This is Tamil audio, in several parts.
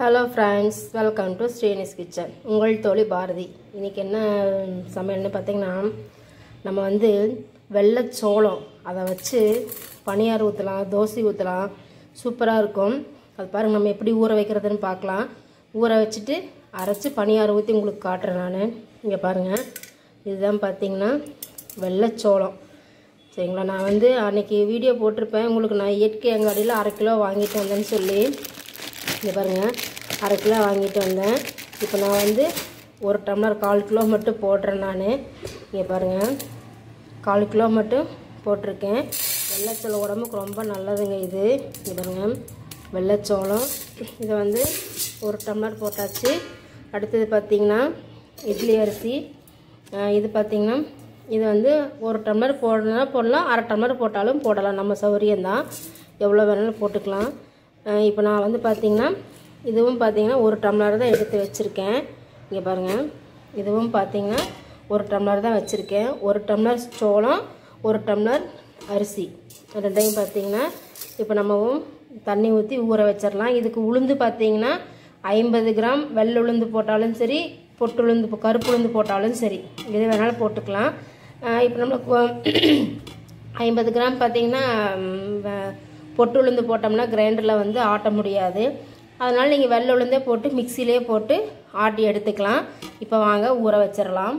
Hello friends welcome to Srini's kitchen உங்கள் தோழி பாரதி இன்றைக்கி என்ன சமையல்னு பார்த்தீங்கன்னா நம்ம வந்து வெள்ளைச்சோளம் அதை வச்சு பனியார் ஊற்றலாம் தோசை ஊற்றலாம் சூப்பராக இருக்கும் அது பாருங்கள் நம்ம எப்படி ஊற வைக்கிறதுன்னு பார்க்கலாம் ஊற வச்சுட்டு அரைச்சி பனியார் ஊற்றி உங்களுக்கு காட்டுறேன் நான் இங்கே பாருங்கள் இதுதான் பார்த்தீங்கன்னா வெள்ளைச்சோளம் சரிங்களா நான் வந்து அன்றைக்கி வீடியோ போட்டிருப்பேன் உங்களுக்கு நான் இயற்கை அங்காடியில் அரை கிலோ வாங்கிட்டு வந்தேன்னு சொல்லி இங்கே பாருங்கள் அரை கிலோ வாங்கிட்டு வந்தேன் இப்போ நான் வந்து ஒரு டம்ளர் கால் கிலோ மட்டும் போடுறேன் நான் இங்கே பாருங்கள் கால் கிலோ மட்டும் போட்டிருக்கேன் வெள்ளைச்சோளம் உடம்புக்கு ரொம்ப நல்லதுங்க இது இங்கே பாருங்கள் வெள்ளைச்சோளம் இதை வந்து ஒரு டம்ளர் போட்டாச்சு அடுத்தது பார்த்திங்கன்னா இட்லி அரிசி அஹ் இது பார்த்திங்கன்னா இது வந்து ஒரு டம்ளர் போடணும்னா போடலாம் அரை டம்ளர் போட்டாலும் போடலாம் நம்ம சௌகரியம்தான் எவ்வளோ வேணாலும் போட்டுக்கலாம் அஹ் இப்போ நான் வந்து பார்த்திங்கன்னா இதுவும் பார்த்திங்கன்னா ஒரு டம்ளர் தான் எடுத்து வச்சுருக்கேன் இங்கே பாருங்கள் இதுவும் பார்த்திங்கன்னா ஒரு டம்ளர் தான் வச்சுருக்கேன் ஒரு டம்ளர் சோளம் ஒரு டம்ளர் அரிசி ரெண்டையும் பார்த்திங்கன்னா இப்போ நம்மவும் தண்ணி ஊற்றி ஊற வச்சிடலாம் இதுக்கு உளுந்து பார்த்திங்கன்னா ஐம்பது கிராம் வெள்ளை உளுந்து போட்டாலும் சரி பொட்டு உளுந்து போ- கருப்பு உளுந்து போட்டாலும் சரி எது வேணாலும் போட்டுக்கலாம் அஹ் இப்போ நம்மளுக்கு ஐம்பது கிராம் பார்த்தீங்கன்னா ம், வ- பொட்டு உளுந்து போட்டோம்னா கிரைண்டரில் வந்து ஆட்ட முடியாது அதனால் நீங்கள் வெள்ளை உளுந்தே போட்டு மிக்சிலே போட்டு ஆட்டி எடுத்துக்கலாம் இப்போ வாங்க ஊற வச்சிடலாம்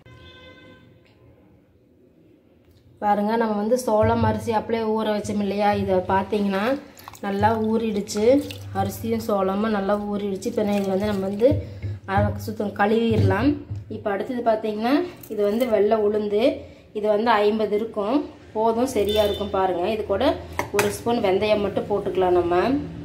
பாருங்கள் நம்ம வந்து சோளம் அரிசி அப்படியே ஊற வச்சோம் இல்லையா இதை பார்த்தீங்கன்னா நல்லா ஊறிடுச்சு அரிசியும் சோளமும் நல்லா ஊறிடுச்சு இப்போ இது வந்து நம்ம வந்து அரை சுத்தம் கழுவிடலாம் இப்போ அடுத்தது பார்த்தீங்கன்னா இது வந்து வெள்ளை உளுந்து இது வந்து ஐம்பது இருக்கும் போதும் சரியாக இருக்கும் பாருங்கள் இது கூட ஒரு ஸ்பூன் வெந்தயம் மட்டும் போட்டுக்கலாம் நம்ம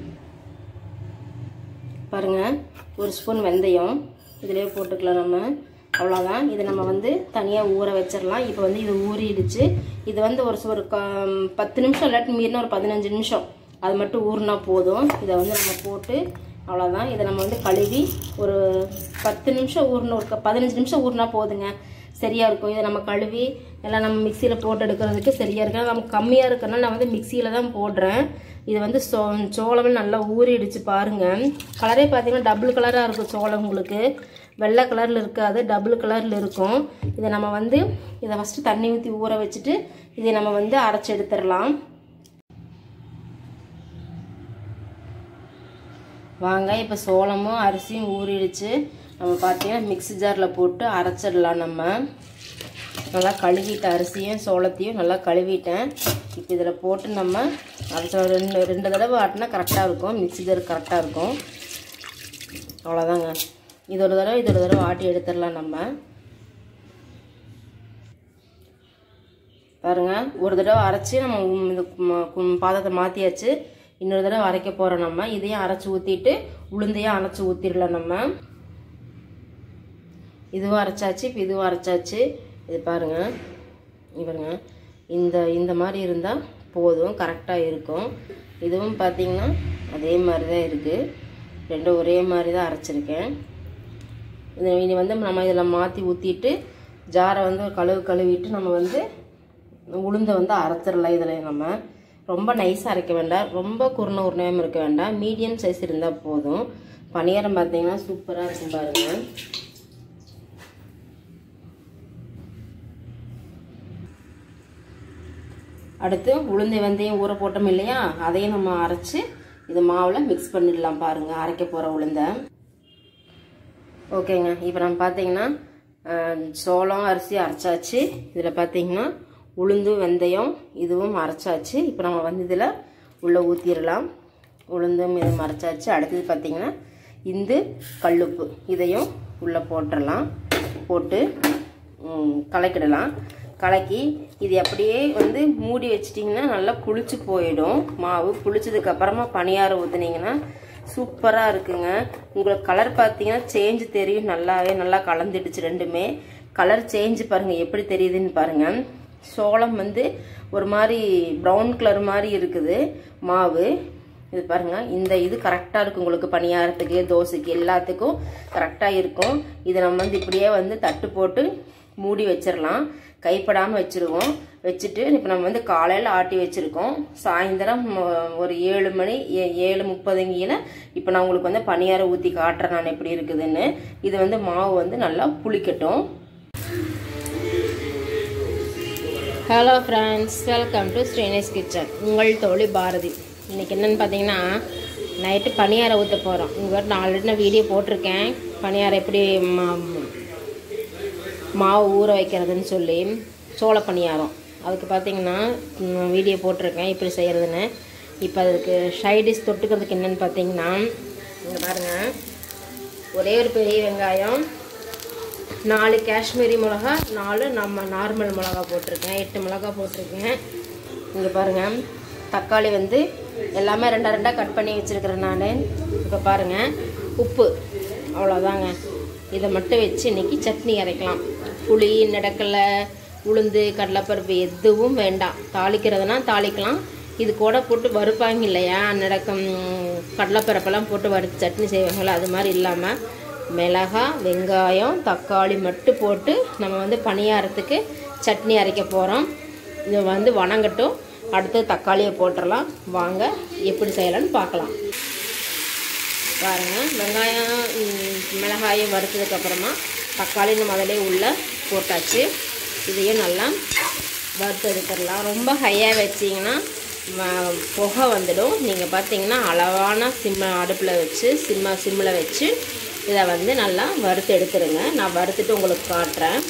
பாருங்கள் ஒரு ஸ்பூன் வெந்தயம் இதிலே போட்டுக்கலாம் நம்ம அவ்வளோதான் இதை நம்ம வந்து தனியாக ஊற வச்சிடலாம் இப்போ வந்து இது ஊறிடுச்சு இது வந்து ஒரு ஒரு க- பத்து நிமிஷம் இல்லாட்டி மீறினா ஒரு பதினஞ்சு நிமிஷம் அது மட்டும் ஊறினா போதும் இதை வந்து நம்ம போட்டு அவ்வளோதான் இதை நம்ம வந்து கழுவி ஒரு பத்து நிமிஷம் ஊறின ஒரு க- பதினஞ்சு நிமிஷம் ஊறினா போதுங்க சரியாக இருக்கும் இதை நம்ம கழுவி எல்லாம் நம்ம மிக்சியில் போட்டு எடுக்கிறதுக்கு சரியாக இருக்கு நமக்கு கம்மியாக இருக்கிறனால நான் வந்து மிக்சியில் தான் போடுறேன் இது வந்து சோ சோளம் நல்லா ஊறிடுச்சு பாருங்க கலரே பார்த்தீங்கன்னா டபுள் கலராக இருக்கும் சோளம் உங்களுக்கு வெள்ளை கலரில் இருக்காது டபுள் கலரில் இருக்கும் இதை நம்ம வந்து இதை ஃபஸ்ட்டு தண்ணி ஊற்றி ஊற வச்சுட்டு இதை நம்ம வந்து அரைச்சி எடுத்துடலாம் வாங்க இப்போ சோளமும் அரிசியும் ஊறிடுச்சு நம்ம பார்த்தீங்கன்னா மிக்ஸி ஜாரில் போட்டு அரைச்சிடலாம் நம்ம நல்லா கழுவிட்ட அரிசியும் சோளத்தையும் நல்லா கழுவிட்டேன் இப்போ இதில் போட்டு நம்ம அரைச்ச ரெண்டு ரெண்டு தடவை ஆட்டினா கரெக்டாக இருக்கும் மிக்ஸி ஜார் கரெக்டாக இருக்கும் அவ்வளோதாங்க இது ஒரு தடவை இது ஒரு தடவை ஆட்டி எடுத்துடலாம் நம்ம பாருங்க ஒரு தடவை அரைச்சி நம்ம உம் இது ம- கும் பாத்திரத்தை மாற்றியாச்சு இன்னொரு தடவை அரைக்க போகிறோம் நம்ம இதையும் அரைச்சி ஊற்றிட்டு உளுந்தையும் அரைச்சி ஊற்றிடலாம் நம்ம இதுவும் அரைச்சாச்சு இப்போ இதுவும் அரைச்சாச்சு இது பாருங்க இது பாருங்க இந்த இந்த மாதிரி இருந்தால் போதும் கரெக்டாக இருக்கும் இதுவும் பார்த்தீங்கன்னா அதே மாதிரி தான் இருக்குது ரெண்டும் ஒரே மாதிரி தான் அரைச்சிருக்கேன் இது இனி வந்து நம்ம இதில் மாற்றி ஊற்றிட்டு ஜாரை வந்து ஒரு கழுவு கழுவிட்டு நம்ம வந்து உளுந்தை வந்து அரைச்சிடலாம் இதில் நம்ம ரொம்ப நைஸாக அரைக்க வேண்டாம் ரொம்ப குருணை உருணையும் இருக்க வேண்டாம் மீடியம் சைஸ் இருந்தால் போதும் பணியாரம் பார்த்தீங்கன்னா சூப்பராக இருக்கும் பாருங்கள் அடுத்து உளுந்தை வெந்தயம் ஊற போட்டோம் இல்லையா அதையும் நம்ம அரைச்சி இது மாவில் மிக்ஸ் பண்ணிடலாம் பாருங்கள் அரைக்க போகிற உளுந்தை ஓகேங்க இப்போ நம்ம பார்த்தீங்கன்னா அஹ், சோளம் அரிசி அரைச்சாச்சு இதில் பார்த்தீங்கன்னா உளுந்து வெந்தயம் இதுவும் அரைச்சாச்சு இப்போ நம்ம வந்து இதில் உள்ளே ஊற்றிடலாம் உளுந்தும் இதுவும் அரைச்சாச்சு அடுத்தது பார்த்தீங்கன்னா இந்து கல்லுப்பு இதையும் உள்ளே போட்டுடலாம் போட்டு ம், கலக்கிடலாம் கலக்கி இது அப்படியே வந்து மூடி வச்சிட்டிங்கன்னா நல்லா புளிச்சு போயிடும் மாவு புளிச்சதுக்கு அப்புறமா பணியாரம் ஊற்றுனீங்கன்னா சூப்பராக இருக்குங்க உங்களுக்கு கலர் பார்த்தீங்கன்னா சேஞ்ச் தெரியும் நல்லாவே நல்லா கலந்துடுச்சு ரெண்டுமே கலர் சேஞ்ச் பாருங்கள் எப்படி தெரியுதுன்னு பாருங்கள் சோளம் வந்து ஒரு மாதிரி ப்ரௌன் கலர் மாதிரி இருக்குது மாவு இது பாருங்க இந்த இது கரெக்டாக இருக்கும் உங்களுக்கு பணியாரத்துக்கு தோசைக்கு எல்லாத்துக்கும் கரெக்டாக இருக்கும் இதை நம்ம வந்து இப்படியே வந்து தட்டு போட்டு மூடி வச்சிடலாம் கைப்படாமல் வச்சுருவோம் வச்சுட்டு இப்போ நம்ம வந்து காலையில் ஆட்டி வச்சுருக்கோம் சாயந்தரம் ம- ஒரு ஏழு மணி ஏ- ஏழு முப்பதுங்கியில் இப்போ நான் உங்களுக்கு வந்து பணியாரம் ஊற்றி காட்டுறேன் நான் எப்படி இருக்குதுன்னு இது வந்து மாவு வந்து நல்லா புளிக்கட்டும் hello friends welcome to Srini's kitchen உங்கள் தோழி பாரதி இன்றைக்கி என்னென்னு பார்த்தீங்கன்னா நைட்டு பணியாரம் ஊற்ற போகிறோம் உங்கள் நான் ஆல்ரெடி நான் வீடியோ போட்டிருக்கேன் பணியாரம் எப்படி மா- மாவு ஊற வைக்கிறதுன்னு சொல்லி சோள பணியாரம் அதுக்கு பார்த்தீங்கன்னா ம், வீடியோ போட்டிருக்கேன் எப்படி செய்கிறதுன்னு இப்போ அதுக்கு சைடிஷ் தொட்டுக்கிறதுக்கு என்னென்னு பார்த்தீங்கன்னா இங்கே பாருங்கள் ஒரே ஒரு பெரிய வெங்காயம் நாலு காஷ்மீரி மிளகா நாலு நம்ம நார்மல் மிளகா போட்டிருக்கேன் எட்டு மிளகா போட்டிருக்கேன் இங்கே பாருங்கள் தக்காளி வந்து எல்லாமே ரெண்டா ரெண்டாக கட் பண்ணி வச்சுருக்கிறேன் நான் இப்போ பாருங்கள் உப்பு அவ்வளோதாங்க இதை மட்டும் வச்சு இன்றைக்கி சட்னி அரைக்கலாம் புளி நடக்கலை உளுந்து கடலைப்பருப்பு எதுவும் வேண்டாம் தாளிக்கிறதுனா தாளிக்கலாம் இது கூட போட்டு வறுப்பாங்க இல்லையா நடக்கம் கடலைப்பருப்பெல்லாம் போட்டு வறுத்து சட்னி செய்வாங்கள்ல அது மாதிரி இல்லாமல் மிளகாய் வெங்காயம் தக்காளி மட்டும் போட்டு நம்ம வந்து பணியாரத்துக்கு சட்னி அரைக்க போகிறோம் இது வந்து வணங்கட்டும் அடுத்து தக்காளியை போட்டுடலாம் வாங்க எப்படி செய்யலாம்னு பார்க்கலாம் பாருங்கள் வெங்காயம் ம், மிளகாயும் வறுத்ததுக்கப்புறமா தக்காளி நம்ம அதிலே உள்ளே போட்டாச்சு இதையும் நல்லா வறுத்து எடுத்துடலாம் ரொம்ப ஹையாக வச்சிங்கன்னா வ- புகை வந்துடும் நீங்கள் பார்த்தீங்கன்னா அளவான சிம்ம அடுப்பில் வச்சு சிம்ம சிம்மில் வச்சு இதை வந்து நல்லா வறுத்து எடுத்துருங்க நான் வறுத்துட்டு உங்களுக்கு காட்டுறேன்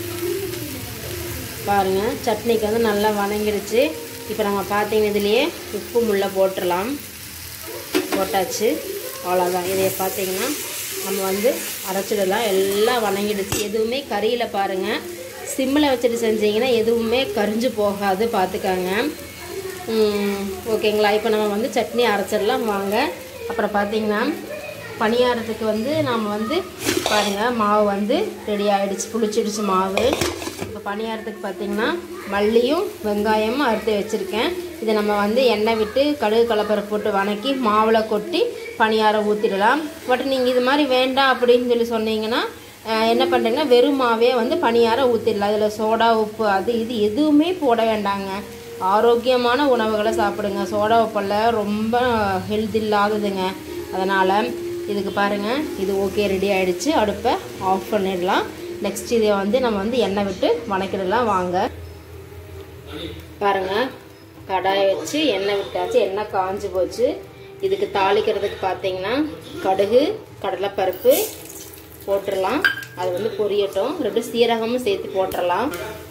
பாருங்கள் சட்னிக்கு வந்து நல்லா வணங்கிடுச்சு இப்போ நம்ம பார்த்தீங்கன்னா இதுலேயே உப்பு முள்ள போட்டுடலாம் போட்டாச்சு அவ்வளோதான் இதை பார்த்தீங்கன்னா நம்ம வந்து அரைச்சிடலாம் எல்லாம் வணங்கிடுச்சு எதுவுமே கறியில் பாருங்கள் சிம்மில் வச்சுட்டு செஞ்சீங்கன்னா எதுவுமே கரிஞ்சு போகாது பார்த்துக்கோங்க ம், ஓகேங்களா இப்போ நம்ம வந்து சட்னி அரைச்சிடலாம் வாங்க அப்புறம் பார்த்தீங்கன்னா பணியாரத்துக்கு வந்து நாம் வந்து பாருங்கள் மாவு வந்து ரெடி ஆகிடுச்சு புளிச்சிடுச்சு மாவு இப்போ பணியாரத்துக்கு பார்த்தீங்கன்னா மல்லியும் வெங்காயமும் அறுத்து வச்சுருக்கேன் இதை நம்ம வந்து எண்ணெய் விட்டு கடுகு கலப்பரை போட்டு வணக்கி மாவில் கொட்டி பணியாரம் ஊற்றிடலாம் பட் நீங்கள் இது மாதிரி வேண்டாம் அப்படின்னு சொல்லி சொன்னீங்கன்னா அஹ், என்ன பண்ணுறீங்கன்னா வெறும் மாவே வந்து பணியாரம் ஊற்றிடலாம் இதில் சோடா உப்பு அது இது எதுவுமே போட வேண்டாங்க ஆரோக்கியமான உணவுகளை சாப்பிடுங்க சோடா உப்பெல்லாம் ரொம்ப ஹெல்த் இல்லாததுங்க அதனால் இதுக்கு பாருங்கள் இது ஓகே ரெடி ஆயிடுச்சு அடுப்பை ஆஃப் பண்ணிடலாம் நெக்ஸ்ட் இதை வந்து நம்ம வந்து எண்ணெய் விட்டு வணக்கிடலாம் வாங்க பாருங்கள் கடாயை வச்சு எண்ணெய் விட்டாச்சு எண்ணெய் காஞ்சு போச்சு இதுக்கு தாளிக்கிறதுக்கு பார்த்தீங்கன்னா கடுகு கடலைப்பருப்பு போட்டுடலாம் அது வந்து பொரியட்டும் ரெண்டு சீரகமும் சேர்த்து போட்டுடலாம்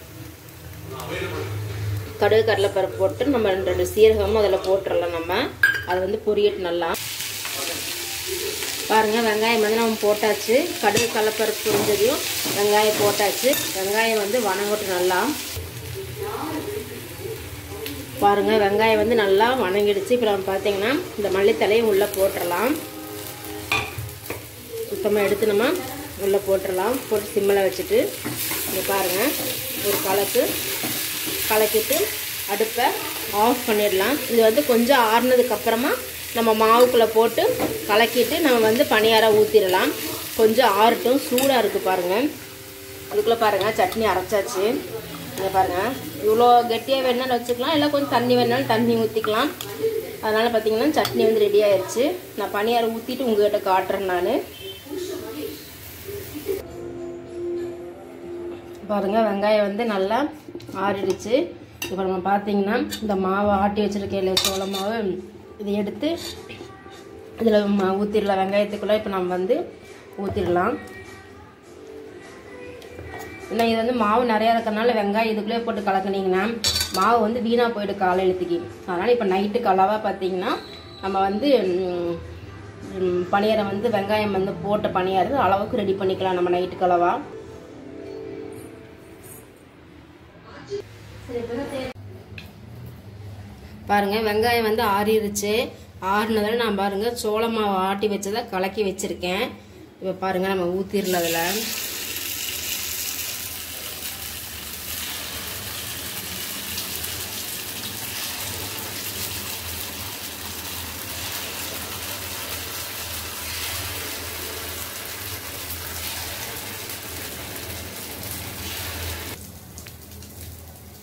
கடுகு கடலைப்பருப்பு போட்டு நம்ம ரெண்டு ரெண்டு சீரகமும் அதில் போட்டுடலாம் நம்ம அது வந்து பொரியட்டு நல்லா பாருங்க வெங்காயம் வந்து நம்ம போட்டாச்சு கடுகு கடலைப்பருப்பு புரிஞ்சதையும் வெங்காயம் போட்டாச்சு வெங்காயம் வந்து வணங்கட்டும் நல்லா பாருங்க வெங்காயம் வந்து நல்லா வணங்கிடுச்சு இப்போ நம்ம பார்த்தீங்கன்னா இந்த மல்லித்தலையும் உள்ளே போட்டுடலாம் சுத்தமாக எடுத்து நம்ம உள்ளே போட்டுடலாம் போட்டு சிம்மில் வச்சுட்டு இங்கே பாருங்கள் ஒரு கலக்கு கலக்கிட்டு அடுப்பை ஆஃப் பண்ணிடலாம் இது வந்து கொஞ்சம் ஆறுனதுக்கு அப்புறமா நம்ம மாவுக்குள்ளே போட்டு கலக்கிட்டு நம்ம வந்து பணியாரம் ஊற்றிடலாம் கொஞ்சம் ஆறட்டும் சூடாக இருக்குது பாருங்கள் அதுக்குள்ளே பாருங்கள் சட்னி அரைச்சாச்சு இங்கே பாருங்கள் இவ்வளோ கெட்டியாக வேணாலும் வச்சுக்கலாம் இல்லை கொஞ்சம் தண்ணி வேணாலும் தண்ணி ஊற்றிக்கலாம் அதனால் பார்த்தீங்கன்னா சட்னி வந்து ரெடி ஆயிடுச்சு நான் பணியாரம் ஊற்றிட்டு உங்ககிட்ட காட்டுறேன் நான் பாருங்கள் வெங்காயம் வந்து நல்லா ஆறிடுச்சு இப்போ நம்ம பார்த்தீங்கன்னா இந்த மாவை ஆட்டி வச்சுருக்கையில சோள மாவு இதை எடுத்து இதில் மா ஊற்றிடலாம் வெங்காயத்துக்குள்ளே இப்போ நம்ம வந்து ஊற்றிடலாம் ஏன்னா இது வந்து மாவு நிறையா இருக்கிறனால வெங்காயம் இதுக்குள்ளே போட்டு கலக்குனீங்கன்னா மாவு வந்து வீணாக போயிட்டு காலையிலத்துக்கு அதனால் இப்போ நைட்டு கலவாக பார்த்தீங்கன்னா நம்ம வந்து ம், ம், பணியாரம் வந்து வெங்காயம் வந்து போட்ட பணியாரம் அளவுக்கு ரெடி பண்ணிக்கலாம் நம்ம நைட்டு கலவா பாருங்க வெங்காயம் வந்து ஆறிடுச்சு ஆறுனதில் நான் பாருங்க சோள மாவு ஆட்டி வச்சதை கலக்கி வச்சிருக்கேன் இப்போ பாருங்க நம்ம ஊத்திரல அதில்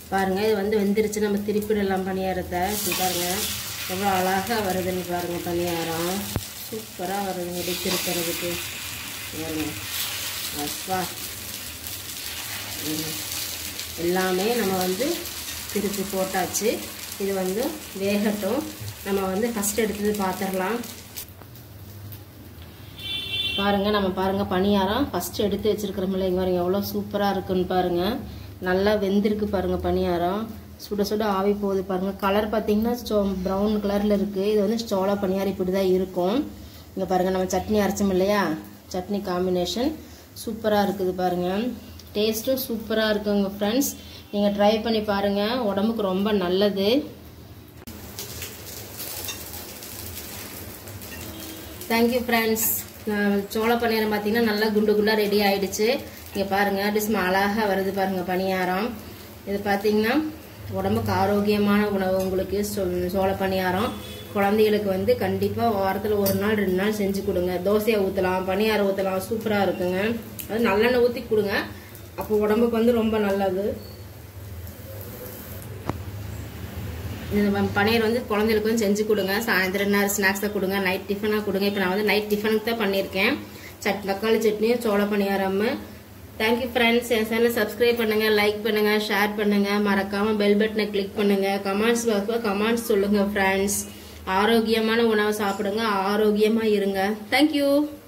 பாருங்கள் இது வந்து வெந்துருச்சு நம்ம திருப்பிடலாம் பணியாரத்தை இது பாருங்கள் எவ்வளோ அழகாக வருதுன்னு பாருங்கள் பணியாரம் சூப்பராக வருதுங்க இப்படி திருப்புறதுக்கு பாருங்க அப்பா ம். எல்லாமே நம்ம வந்து திருப்பி போட்டாச்சு இது வந்து வேகட்டும் நம்ம வந்து ஃபஸ்ட் எடுத்தது பார்த்துடலாம் பாருங்கள் நம்ம பாருங்கள் பணியாரம் ஃபஸ்ட்டு எடுத்து வச்சுருக்கிறோம்ல இங்கே பாருங்க எவ்வளோ சூப்பராக இருக்குன்னு பாருங்கள் நல்லா வெந்திருக்கு பாருங்கள் பணியாரம் சுட சுட ஆவி போகுது பாருங்கள் கலர் பார்த்தீங்கன்னா சோ ப்ரௌன் கலரில் இருக்குது இது வந்து சோள பணியாரம் இப்படி தான் இருக்கும் இங்கே பாருங்கள் நம்ம சட்னி அரைச்சோம் இல்லையா சட்னி காம்பினேஷன் சூப்பராக இருக்குது பாருங்கள் டேஸ்ட்டும் சூப்பராக இருக்குங்க ஃப்ரெண்ட்ஸ் நீங்கள் ட்ரை பண்ணி பாருங்கள் உடம்புக்கு ரொம்ப நல்லது தேங்க்யூ ஃப்ரெண்ட்ஸ் சோள பணியாரம் பார்த்தீங்கன்னா நல்லா குண்டு குண்டாக ரெடி ஆயிடுச்சு இங்கே பாருங்கள் அப்படியே சும்மா அழகாக வருது பாருங்கள் பணியாரம் இது பார்த்தீங்கன்னா உடம்புக்கு ஆரோக்கியமான உணவு உங்களுக்கு சோ- சோள பணியாரம் குழந்தைகளுக்கு வந்து கண்டிப்பாக வாரத்தில் ஒரு நாள் ரெண்டு நாள் செஞ்சு கொடுங்க தோசையை ஊற்றலாம் பணியாரம் ஊற்றலாம் சூப்பராக இருக்குங்க அது நல்லெண்ணெய் ஊற்றி கொடுங்க அப்போ உடம்புக்கு வந்து ரொம்ப நல்லது இந்த ம- பன்னீர் வந்து குழந்தைகளுக்கு வந்து செஞ்சு கொடுங்க சாயந்தரம் நேரம் ஸ்நாக்ஸாக கொடுங்க நைட் டிஃபனாக கொடுங்க இப்போ நான் வந்து நைட் டிஃபனுக்கு தான் பண்ணியிருக்கேன் சட் தக்காளி சட்னியும் சோள பணியாரம் தேங்க்யூ ஃப்ரெண்ட்ஸ் என் சேனலை சப்ஸ்கிரைப் பண்ணுங்க லைக் பண்ணுங்க ஷேர் பண்ணுங்க மறக்காம பெல் பட்டனை கிளிக் பண்ணுங்க கமெண்ட்ஸ் பாக்ஸில் கமெண்ட்ஸ் சொல்லுங்க ஃப்ரெண்ட்ஸ் ஆரோக்கியமான உணவை சாப்பிடுங்க ஆரோக்கியமா இருங்க தேங்க்யூ